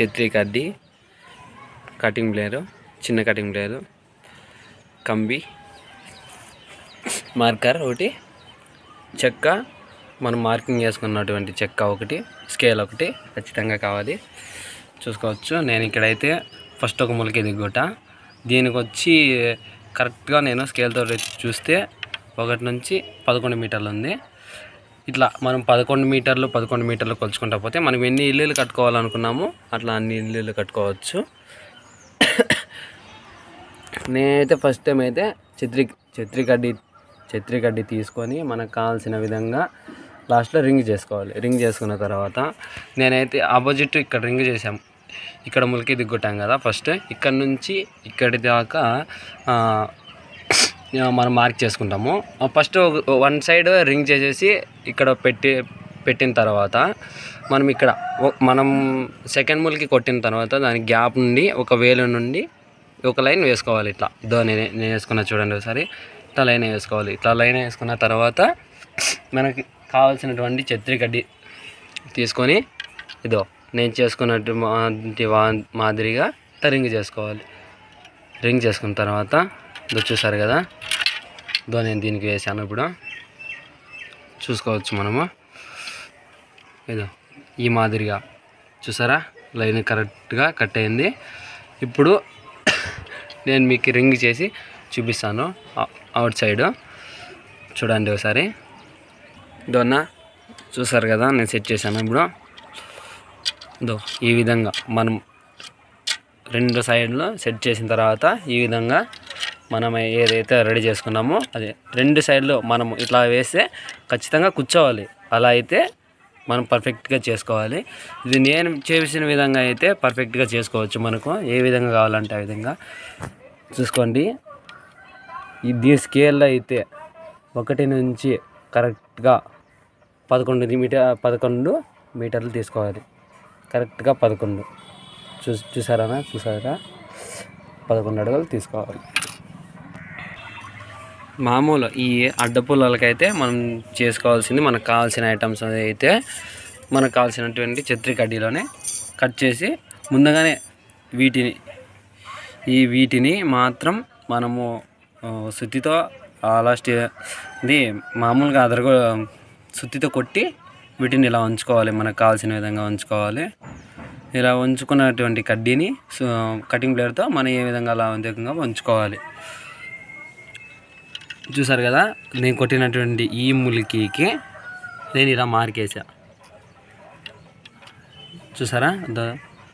ఛత్రి కడ్డీ cutting plier చిన్న cutting plier కంబి మార్కర్ ఒకటి చెక్క మనం మార్కింగ్ చేసుకున్నటువంటి చెక్క ఒకటి స్కేల్ ఒకటి ఖచ్చితంగా కావాలి చూసుకోవచ్చు నేను ఇక్కడైతే ఫస్ట్ ఒక ములికి దిగుట దీనికి వచ్చి కరెక్ట్గా నేను స్కేల్తో చూస్తే ఒకటి నుంచి పదకొండు మీటర్లు ఉంది ఇట్లా మనం పదకొండు మీటర్లు పదకొండు మీటర్లు కొలుచుకుంటా పోతే మనం ఎన్ని ఇల్లులు కట్టుకోవాలనుకున్నామో అట్లా అన్ని ఇల్లులు కట్టుకోవచ్చు నేనైతే ఫస్ట్ టైం అయితే ఛత్రి ఛత్రి కడ్డీ ఛత్రి కడ్డీ తీసుకొని మనకు కావాల్సిన విధంగా లాస్ట్లో రింగ్ చేసుకోవాలి రింగ్ చేసుకున్న తర్వాత నేనైతే ఆపోజిట్ ఇక్కడ రింగ్ చేసాం ఇక్కడ ములికి దిగ్గొట్టాం కదా ఫస్ట్ ఇక్కడ నుంచి ఇక్కడి దాకా ఆ, ఆ, మనం మార్క్ చేసుకుంటాము ఫస్ట్ వన్ సైడ్ రింగ్ చేసేసి ఇక్కడ పెట్టి పెట్టిన తర్వాత మనం ఇక్కడ ఓ- మనం సెకండ్ ములికి కొట్టిన తర్వాత దాని గ్యాప్ నుండి ఒక వేలు నుండి ఒక లైన్ వేసుకోవాలి ఇట్లా ఇదో నేను నేను వేసుకున్నా చూడండి ఒకసారి ఇట్లా లైన్ వేసుకోవాలి ఇట్లా లైన్ వేసుకున్న తర్వాత మనకి కావాల్సినటువంటి ఛత్రి గడ్డి తీసుకొని ఇదో నేను చేసుకున్నట్టు మా- వా- మాదిరిగా ఇట్లా రింగ్ చేసుకోవాలి రింగ్ చేసుకున్న తర్వాత ఇదో చూసారు కదా ఇదో నేను దీనికి వేసాను ఇప్పుడు చూసుకోవచ్చు మనము ఇదో ఈ మాదిరిగా చూసారా లైన్ కరెక్ట్గా కట్ అయింది ఇప్పుడు నేను మీకు రింగ్ చేసి చూపిస్తాను అవుట్ సైడ్ చూడండి ఒకసారి ఇదోనా చూసారు కదా నేను సెట్ చేశాను ఇప్పుడు ఇదో ఈ విధంగా మనం రెండు సైడ్లో సెట్ చేసిన తర్వాత ఈ విధంగా మనం ఏదైతే రెడీ చేసుకున్నామో అదే రెండు సైడ్లో మనం ఇట్లా వేస్తే ఖచ్చితంగా కూర్చోవాలి అలా అయితే మనం పర్ఫెక్ట్గా చేసుకోవాలి ఇది నేను చేసిన విధంగా అయితే పర్ఫెక్ట్గా చేసుకోవచ్చు మనకు ఏ విధంగా కావాలంటే ఆ విధంగా చూసుకోండి ఇది స్కేల్లో అయితే ఒకటి నుంచి కరెక్ట్గా పదకొండు మీటర్ పదకొండు మీటర్లు తీసుకోవాలి కరెక్ట్గా పదకొండు చూ చూసారా చూసారా పదకొండు అడుగులు తీసుకోవాలి మామూలు ఈ అడ్డపుల్లలకైతే మనం చేసుకోవాల్సింది మనకు కావాల్సిన ఐటమ్స్ అయితే మనకు కావాల్సినటువంటి ఛత్రి కడ్డీలోనే కట్ చేసి ముందుగానే వీటిని ఈ వీటిని మాత్రం మనము ఆ, సుత్తితో లాస్ట్ ఇది మామూలుగా అదరగో సుత్తితో కొట్టి వీటిని ఇలా ఉంచుకోవాలి మనకు కావాల్సిన విధంగా ఉంచుకోవాలి ఇలా ఉంచుకున్నటువంటి కడ్డీని సు- కటింగ్ ప్లేయర్తో మనం ఏ విధంగా అలా విధంగా ఉంచుకోవాలి చూసారు కదా నేను కొట్టినటువంటి ఈ ములికీకి నేను ఇలా మార్కేసా చూసారా ద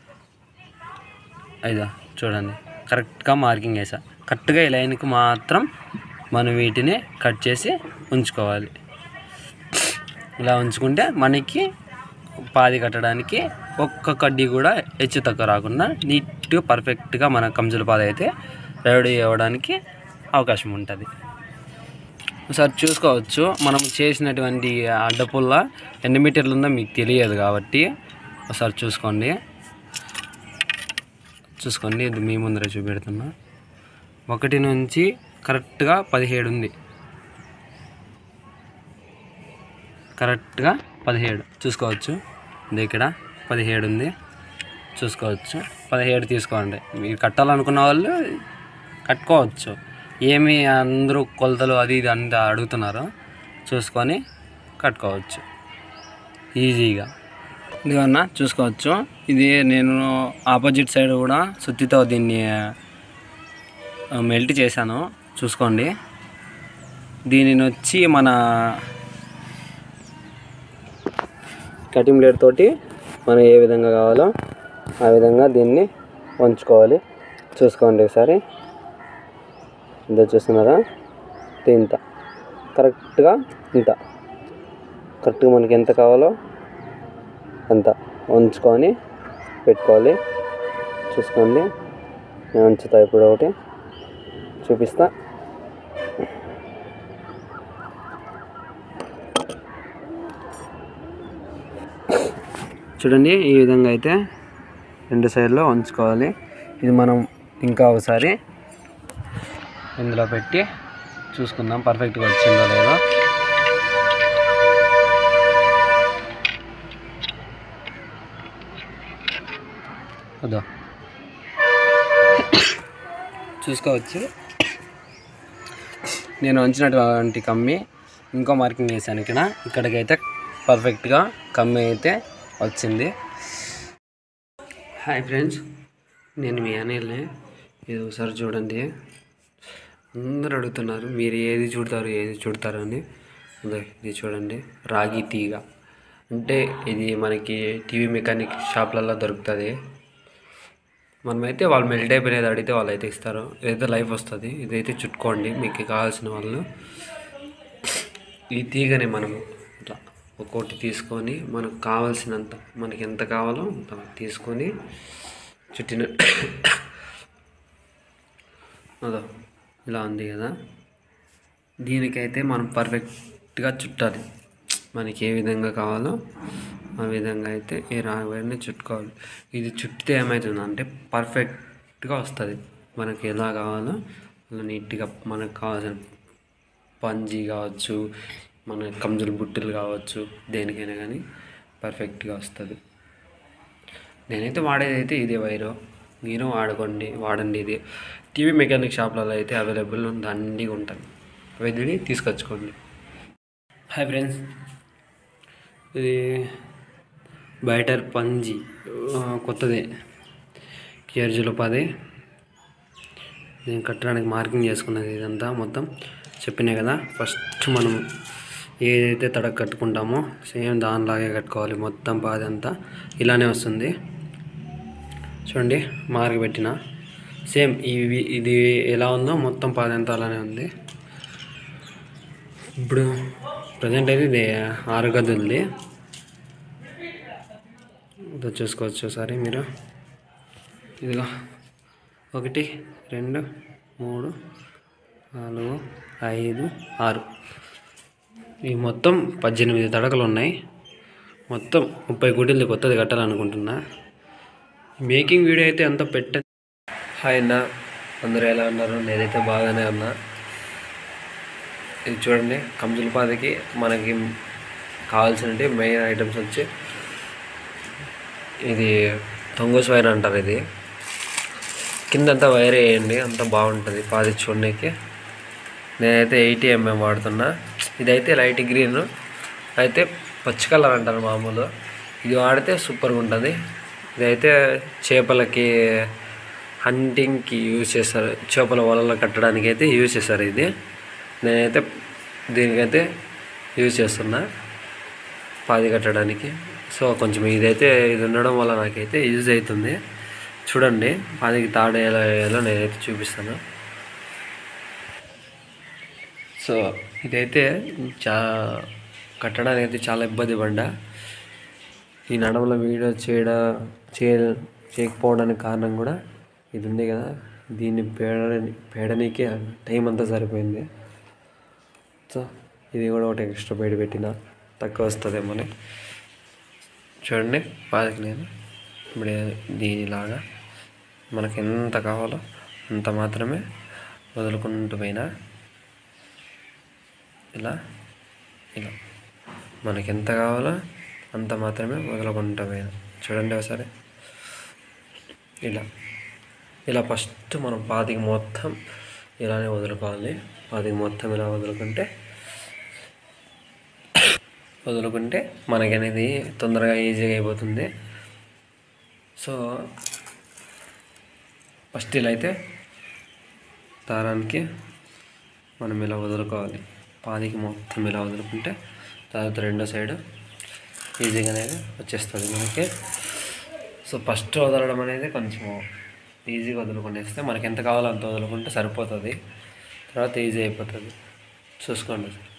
ఐదా చూడండి కరెక్ట్గా మార్కింగ్ వేసా కరెక్ట్గా ఈ లైన్కి మాత్రం మనం వీటిని కట్ చేసి ఉంచుకోవాలి ఇలా ఉంచుకుంటే మనకి పాది కట్టడానికి ఒక్క కడ్డీ కూడా హెచ్చు తక్కువ రాకుండా నీట్గా పర్ఫెక్ట్గా మన కంజుల పాద అయితే రెడీ అవ్వడానికి అవకాశం ఉంటుంది ఒకసారి చూసుకోవచ్చు మనం చేసినటువంటి అడ్డపుల్ల ఎన్ని మీటర్లు ఉందో మీకు తెలియదు కాబట్టి ఒకసారి చూసుకోండి చూసుకోండి ఇది మీ ముందర చూపెడుతున్నా ఒకటి నుంచి కరెక్ట్గా పదిహేడు ఉంది కరెక్ట్గా పదిహేడు చూసుకోవచ్చు ఇది ఇక్కడ పదిహేడు ఉంది చూసుకోవచ్చు పదిహేడు తీసుకోండి మీరు కట్టాలనుకున్న వాళ్ళు కట్టుకోవచ్చు ఏమి అందరూ కొలతలు అది ఇది అంత అడుగుతున్నారో చూసుకొని కట్టుకోవచ్చు ఈజీగా ఇదిగన్నా చూసుకోవచ్చు ఇది నేను ఆపోజిట్ సైడ్ కూడా సుత్తితో దీన్ని మెల్ట్ చేశాను చూసుకోండి దీనిని వచ్చి మన కటింగ్ బ్లేడ్ తోటి మనం ఏ విధంగా కావాలో ఆ విధంగా దీన్ని వంచుకోవాలి చూసుకోండి ఒకసారి ఇంత చూస్తున్నారా ఇది ఇంత కరెక్ట్గా ఇంత కరెక్ట్గా మనకి ఎంత కావాలో అంత ఉంచుకొని పెట్టుకోవాలి చూసుకోండి నేను ఉంచుతా ఇప్పుడు ఒకటి చూపిస్తా చూడండి ఈ విధంగా అయితే రెండు సైడ్లో ఉంచుకోవాలి ఇది మనం ఇంకా ఒకసారి ఇందులో పెట్టి చూసుకుందాం పర్ఫెక్ట్గా వచ్చిందో లేదో అదో చూసుకోవచ్చు నేను ఉంచినటువంటి కమ్మి ఇంకో మార్కింగ్ వేసాను ఇక్కడ ఇక్కడికైతే పర్ఫెక్ట్గా కమ్మి అయితే వచ్చింది హాయ్ ఫ్రెండ్స్ నేను మీ అనిల్ని ఇది ఒకసారి చూడండి అందరు అడుగుతున్నారు మీరు ఏది చూడతారు ఏది చూడతారు అని ఇదో ఇది చూడండి రాగి తీగ అంటే ఇది మనకి టీవీ మెకానిక్ షాప్లలో దొరుకుతుంది మనమైతే వాళ్ళు మెల్ట్ అయిపోయినది అడిగితే వాళ్ళు అయితే ఇస్తారు ఇదైతే లైఫ్ వస్తుంది ఇదైతే చుట్టుకోండి మీకు కావాల్సిన వాళ్ళు ఈ తీగని మనము ఇట్లా ఒక్కొక్కటి తీసుకొని మనకు కావాల్సినంత మనకి ఎంత కావాలో అంత తీసుకొని చుట్టిన అదో ఇలా ఉంది కదా దీనికైతే మనం పర్ఫెక్ట్గా చుట్టాలి మనకి ఏ విధంగా కావాలో ఆ విధంగా అయితే ఈ రాగిని చుట్టుకోవాలి ఇది చుట్టితే ఏమవుతుందంటే పర్ఫెక్ట్గా వస్తుంది మనకి ఎలా కావాలో అలా నీట్గా మనకు కావాల్సిన పంజీ కావచ్చు మన కంజులు బుట్టలు కావచ్చు దేనికైనా కానీ పర్ఫెక్ట్గా వస్తుంది నేనైతే వాడేది అయితే ఇదే వైరు మీరు వాడుకోండి వాడండి ఇది టీవీ మెకానిక్ షాప్లలో అయితే అవైలబుల్ దండిగా ఉంటుంది వెళ్ళి తీసుకొచ్చుకోండి హాయ్ ఫ్రెండ్స్ ఇది బయటర్ పంజి ఆ, కొత్తది కేర్జీలో పది నేను కట్టడానికి మార్కింగ్ చేసుకున్నది ఇదంతా మొత్తం చెప్పినాయి కదా ఫస్ట్ మనం ఏదైతే తడక కట్టుకుంటామో సేమ్ దానిలాగే కట్టుకోవాలి మొత్తం పాది అంతా ఇలానే వస్తుంది చూడండి మార్క్ పెట్టిన సేమ్ ఇవి ఇది ఎలా ఉందో మొత్తం పాది అంతా అలానే ఉంది ఇప్పుడు ప్రజెంట్ అయితే ఇది ఆరు గదులది ఇదో చూసుకోవచ్చు ఒకసారి మీరు ఇదిగో ఒకటి రెండు మూడు నాలుగు ఐదు ఆరు ఈ మొత్తం పద్దెనిమిది తడకలు ఉన్నాయి మొత్తం ముప్పై గుడిలు కొత్తది కట్టాలనుకుంటున్నా మేకింగ్ వీడియో అయితే అంత పెట్ట హాయ్ అన్న అందరూ ఎలా ఉన్నారు నేనైతే బాగానే ఉన్నా ఇది చూడండి కంజులపాదకి మనకి కావాల్సినవి మెయిన్ ఐటమ్స్ వచ్చి ఇది తొంగోస్ వైర్ అంటారు ఇది కిందంతా వైర్ వేయండి అంతా బాగుంటుంది పాది చూడడానికి నేనైతే ఎయిటీ ఎంఎం వాడుతున్నా ఇదైతే లైట్ గ్రీన్ అయితే పచ్చి కలర్ అంటారు మామూలు ఇది వాడితే సూపర్గా ఉంటుంది ఇదైతే చేపలకి హంటింగ్కి యూజ్ చేస్తారు చేపల వలలు కట్టడానికి అయితే యూజ్ చేస్తారు ఇది నేనైతే దీనికైతే యూజ్ చేస్తున్నా పాది కట్టడానికి సో కొంచెం ఇదైతే ఇది ఉండడం వల్ల నాకైతే యూజ్ అవుతుంది చూడండి పాదికి తాడు ఎలా వేయాలో నేనైతే చూపిస్తాను సో ఇదైతే చా కట్టడానికి అయితే చాలా ఇబ్బంది పడ్డా ఈ నడమల వీడియో చేయడం చేయ చేయకపోవడానికి కారణం కూడా ఇది ఉంది కదా దీన్ని పేడ పేడనీకే టైం అంతా సరిపోయింది సో ఇది కూడా ఒకటి ఎక్స్ట్రా బయట పెట్టిన తక్కువ వస్తుందేమో అని చూడండి పాదికి నేను ఇప్పుడు దీనిలాగా మనకి ఎంత కావాలో అంత మాత్రమే వదులుకుంటూ పోయినా ఇలా ఇలా మనకి ఎంత కావాలో అంత మాత్రమే వదులుకుంటూ పోయినా చూడండి ఒకసారి ఇలా ఇలా ఫస్ట్ మనం పాతికి మొత్తం ఇలానే వదులుకోవాలి పాతికి మొత్తం ఇలా వదులుకుంటే వదులుకుంటే మనకి అనేది తొందరగా ఈజీగా అయిపోతుంది సో ఫస్ట్ ఇలా అయితే దారానికి మనం ఇలా వదులుకోవాలి పాదికి మొత్తం ఇలా వదులుకుంటే తర్వాత రెండో సైడ్ ఈజీగా అనేది వచ్చేస్తుంది మనకి సో ఫస్ట్ వదలడం అనేది కొంచెం ఈజీగా వదులుకునేస్తే మనకి ఎంత కావాలో అంత వదులుకుంటే సరిపోతుంది తర్వాత ఈజీ అయిపోతుంది చూసుకోండి సార్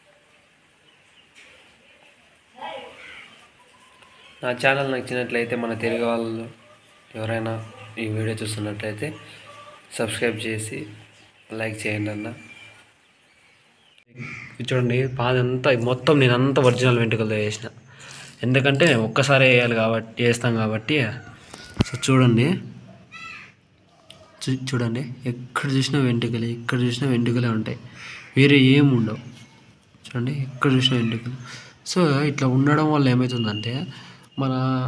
నా ఛానల్ నచ్చినట్లయితే మన తెలుగు వాళ్ళు ఎవరైనా ఈ వీడియో చూస్తున్నట్లయితే సబ్స్క్రైబ్ చేసి లైక్ చేయండి అన్న ఇది చూడండి పాదంతా మొత్తం నేను అంతా ఒరిజినల్ వెంట్రుకలతో వేసిన ఎందుకంటే ఒక్కసారి వేయాలి కాబట్టి వేస్తాం కాబట్టి సో చూడండి చూ- చూడండి ఎక్కడ చూసినా వెంట్రుకలే ఎక్కడ చూసినా వెంట్రుకలే ఉంటాయి వేరే ఏం ఉండవు చూడండి ఎక్కడ చూసినా వెంట్రుకలు సో ఇట్లా ఉండడం వల్ల ఏమవుతుందంటే మన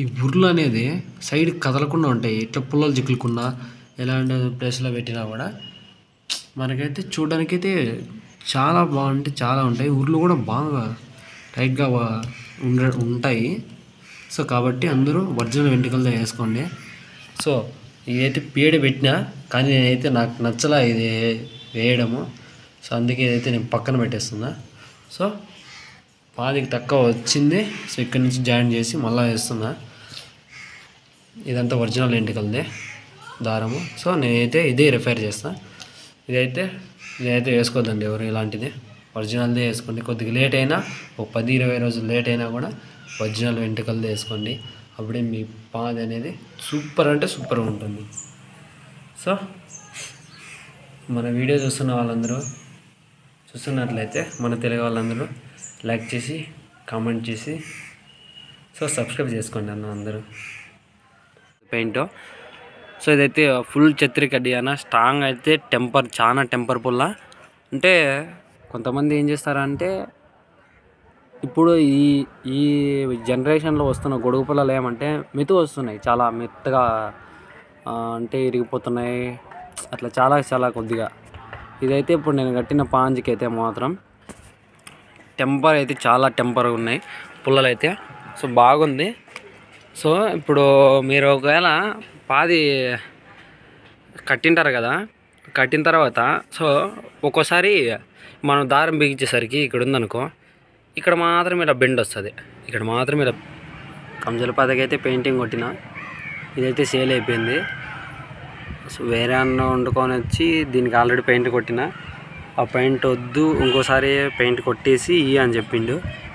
ఈ ఉర్లు అనేది సైడ్ కదలకుండా ఉంటాయి ఇట్లా పుల్లలు చిక్కులుకున్నా ఎలాంటి ప్లేస్లో పెట్టినా కూడా మనకైతే చూడడానికైతే చాలా బాగుంటాయి చాలా ఉంటాయి ఊర్లు కూడా బాగా టైట్గా వా- ఉండ ఉంటాయి సో కాబట్టి అందరూ ఒరిజినల్ వెంట్రుకలతో వేసుకోండి సో ఇదైతే పీడ పెట్టినా కానీ నేనైతే నాకు నచ్చలా ఇది వేయడము సో అందుకే ఇదైతే నేను పక్కన పెట్టేస్తున్నా సో పాదికి తక్కువ వచ్చింది సో ఇక్కడి నుంచి జాయిన్ చేసి మళ్ళీ వేస్తున్నా ఇదంతా ఒరిజినల్ వెంట్రుకలదే దారము సో నేనైతే ఇదే రిఫైర్ చేస్తా ఇదైతే ఇదైతే వేసుకోవద్దండి ఎవరు ఇలాంటిది ఒరిజినల్దే వేసుకోండి కొద్దిగా లేట్ అయినా ఒక పది ఇరవై రోజులు లేట్ అయినా కూడా ఒరిజినల్ వెంట్రుకలదే వేసుకోండి అప్పుడే మీ పాది అనేది సూపర్ అంటే సూపర్గా ఉంటుంది సో మన వీడియో చూస్తున్న వాళ్ళందరూ చూస్తున్నట్లయితే మన తెలుగు వాళ్ళందరూ లైక్ చేసి కామెంట్ చేసి సో సబ్స్క్రైబ్ చేసుకోండి అన్న అందరూ పెయింట్ సో ఇదైతే ఫుల్ ఛత్రి కడ్డీ అన్న స్ట్రాంగ్ అయితే టెంపర్ చాలా టెంపర్ పుల్ల అంటే కొంతమంది ఏం చేస్తారంటే ఇప్పుడు ఈ ఈ జనరేషన్లో వస్తున్న గొడుగు పుల్లలు ఏమంటే మెతు వస్తున్నాయి చాలా మెత్తగా ఆ, అంటే ఇరిగిపోతున్నాయి అట్లా చాలా చాలా కొద్దిగా ఇదైతే ఇప్పుడు నేను కట్టిన పాంజికి అయితే మాత్రం టెంపర్ అయితే చాలా టెంపర్ ఉన్నాయి పుల్లలు అయితే సో బాగుంది సో ఇప్పుడు మీరు ఒకవేళ పాది కట్టింటారు కదా కట్టిన తర్వాత సో ఒక్కోసారి మనం దారం బిగించేసరికి ఇక్కడ ఉందనుకో ఇక్కడ మాత్రం ఇలా బెండ్ వస్తుంది ఇక్కడ మాత్రం ఇలా కంజల పాదకి అయితే పెయింటింగ్ కొట్టిన ఇదైతే సేల్ అయిపోయింది సో వేరే అన్న వండుకొని వచ్చి దీనికి ఆల్రెడీ పెయింట్ కొట్టిన ఆ పెయింట్ వద్దు ఇంకోసారి పెయింట్ కొట్టేసి ఇయ్యి అని చెప్పిండు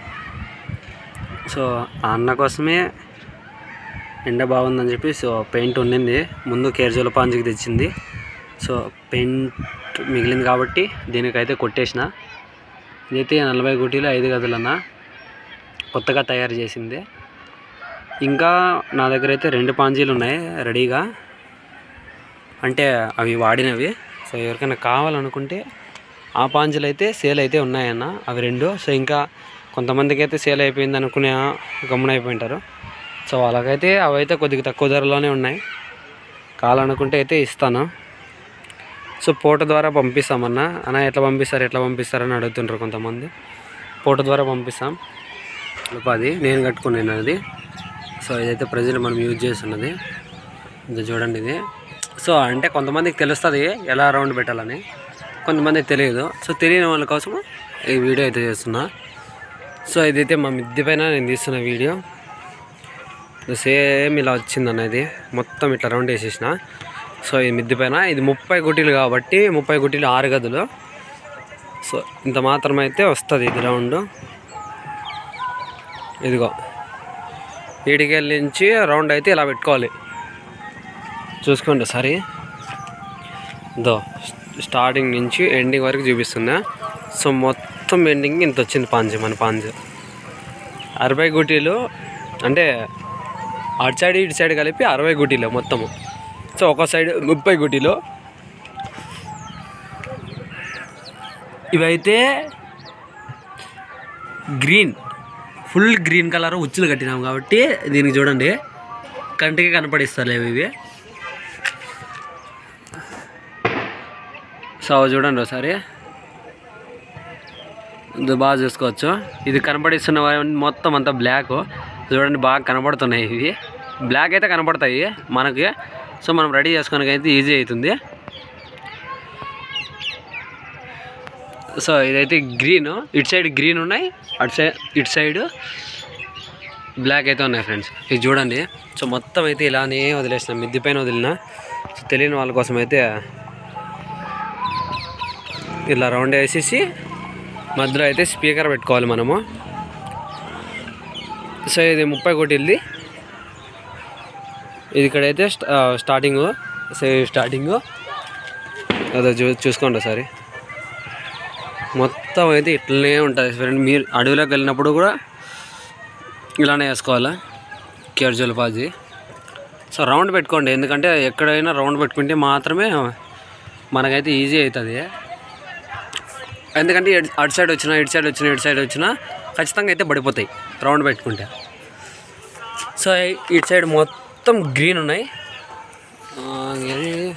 సో ఆ అన్న కోసమే ఎండ బాగుందని చెప్పి సో పెయింట్ ఉండింది ముందు కేర్జోల పాంజికి తెచ్చింది సో పెయింట్ మిగిలింది కాబట్టి దీనికైతే కొట్టేసిన ఇదైతే నలభై గుటీలు ఐదు గదులన్న కొత్తగా తయారు చేసింది ఇంకా నా దగ్గర అయితే రెండు పాంజీలు ఉన్నాయి రెడీగా అంటే అవి వాడినవి సో ఎవరికైనా కావాలనుకుంటే ఆ పాంజీలు అయితే సేల్ అయితే ఉన్నాయన్న అవి రెండు సో ఇంకా కొంతమందికి అయితే సేల్ అయిపోయింది అనుకునే గమ్మున అయిపోయింటారు సో వాళ్ళకైతే అవి అయితే కొద్దిగా తక్కువ ధరలోనే ఉన్నాయి కావాలనుకుంటే అయితే ఇస్తాను సో పోట ద్వారా పంపిస్తామన్న అన్న ఎట్లా పంపిస్తారు ఎట్లా పంపిస్తారని అడుగుతుంటారు కొంతమంది పోట ద్వారా పంపిస్తాం ఉపాధి నేను కట్టుకున్నాను అది సో ఇదైతే ప్రజలు మనం యూజ్ చేస్తున్నది ఇది చూడండి ఇది సో అంటే కొంతమందికి తెలుస్తుంది ఎలా రౌండ్ పెట్టాలని కొంతమందికి తెలియదు సో తెలియని వాళ్ళ కోసం ఈ వీడియో అయితే చేస్తున్నా సో ఇదైతే మా మిద్ది పైన నేను తీస్తున్న వీడియో సేమ్ ఇలా వచ్చింది అన్నది మొత్తం ఇట్లా రౌండ్ వేసేసిన సో ఈ మిద్ది పైన ఇది ముప్పై గుటీలు కాబట్టి ముప్పై గుటీలు ఆరు గదులు సో ఇంత మాత్రం అయితే వస్తుంది ఇది రౌండ్ ఇదిగో ఈడికెళ్ళి నుంచి రౌండ్ అయితే ఇలా పెట్టుకోవాలి చూసుకోండి ఒకసారి దో స్టార్టింగ్ నుంచి ఎండింగ్ వరకు చూపిస్తుందా సో మొత్తం ఎండింగ్ ఇంత వచ్చింది పాంజు మన పాంజు అరవై గుటీలు అంటే అటు సైడ్ ఇటు సైడ్ కలిపి అరవై గుటీలు మొత్తము సో ఒక సైడ్ ముప్పై గుటీలు ఇవైతే గ్రీన్ ఫుల్ గ్రీన్ కలర్ ఉచ్చులు కట్టినాం కాబట్టి దీనికి చూడండి కంటికి కనపడిస్తలేవు ఇవి సో అవి చూడండి ఒకసారి ఇది బాగా చూసుకోవచ్చు ఇది కనపడిస్తున్న మొత్తం అంతా బ్లాక్ చూడండి బాగా కనపడుతున్నాయి ఇవి బ్లాక్ అయితే కనపడతాయి మనకి సో మనం రెడీ చేసుకోవడానికి అయితే ఈజీ అవుతుంది సో ఇదైతే గ్రీన్ ఇటు సైడ్ గ్రీన్ ఉన్నాయి అటు సైడ్ ఇటు సైడ్ బ్లాక్ అయితే ఉన్నాయి ఫ్రెండ్స్ ఇది చూడండి సో మొత్తం అయితే ఇలానే వదిలేసిన మిద్ది పైన వదిలిన సో తెలియని వాళ్ళ కోసం అయితే ఇలా రౌండ్ వేసేసి మధ్యలో అయితే స్పీకర్ పెట్టుకోవాలి మనము సో ఇది ముప్పై కోటిల్ది ఇది ఇక్కడైతే స్టా- ఆ, స్టార్టింగ్ సో ఇది స్టార్టింగ్ అదో చూ చూసుకోండి ఒకసారి మొత్తం అయితే ఇట్లనే ఉంటుంది ఫ్రెండ్ మీరు అడవిలోకి వెళ్ళినప్పుడు కూడా ఇలానే వేసుకోవాలా కేర్జోల్ పాజీ సో రౌండ్ పెట్టుకోండి ఎందుకంటే ఎక్కడైనా రౌండ్ పెట్టుకుంటే మాత్రమే మనకైతే ఈజీ అవుతుంది ఎందుకంటే ఎడ్- అటు సైడ్ వచ్చినా ఇటు సైడ్ వచ్చినా ఇటు సైడ్ వచ్చినా ఖచ్చితంగా అయితే పడిపోతాయి రౌండ్ పెట్టుకుంటే సో ఇటు సైడ్ మొత్తం గ్రీన్ ఉన్నాయి ఆ, ఇది-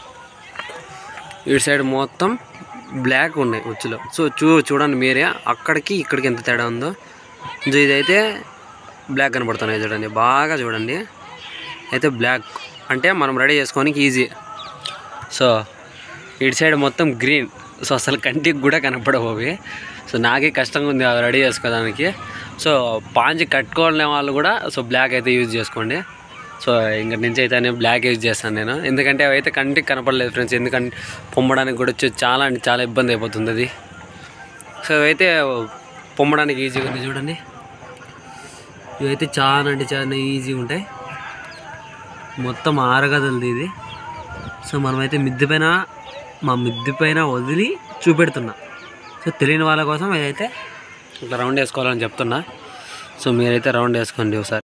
ఇటు సైడ్ మొత్తం బ్లాక్ ఉన్నాయి ఉచ్చులో సో చూ చూడండి మీరే అక్కడికి ఇక్కడికి ఎంత తేడా ఉందో సో ఇదైతే బ్లాక్ కనబడుతున్నాయి చూడండి బాగా చూడండి అయితే బ్లాక్ అంటే మనం రెడీ చేసుకోనికి ఈజీ సో ఇటు సైడ్ మొత్తం గ్రీన్ సో అసలు కంటికి కూడా కనపడవు అవి సో నాకే కష్టంగా ఉంది అవి రెడీ చేసుకోవడానికి సో పాంచి కట్టుకోవాలనే వాళ్ళు కూడా సో బ్లాక్ అయితే యూజ్ చేసుకోండి సో ఇంక నుంచి అయితే నేను బ్లాక్ యూజ్ చేస్తాను నేను ఎందుకంటే అవి అయితే కంటికి కనపడలేదు ఫ్రెండ్స్ ఎందుకంటే పొమ్మడానికి కూడా వచ్చి చాలా అంటే చాలా ఇబ్బంది అయిపోతుంది అది సో ఇవైతే పొమ్మడానికి ఈజీగా ఉంది చూడండి ఇవైతే చాలా అంటే చాలా ఈజీగా ఉంటాయి మొత్తం ఆరగదలది ఇది సో మనమైతే మిద్దె పైన మా మిద్దె పైన వదిలి చూపెడుతున్నా సో తెలియని వాళ్ళ కోసం ఇదైతే ఇట్లా రౌండ్ వేసుకోవాలని చెప్తున్నా సో మీరైతే రౌండ్ వేసుకోండి ఒకసారి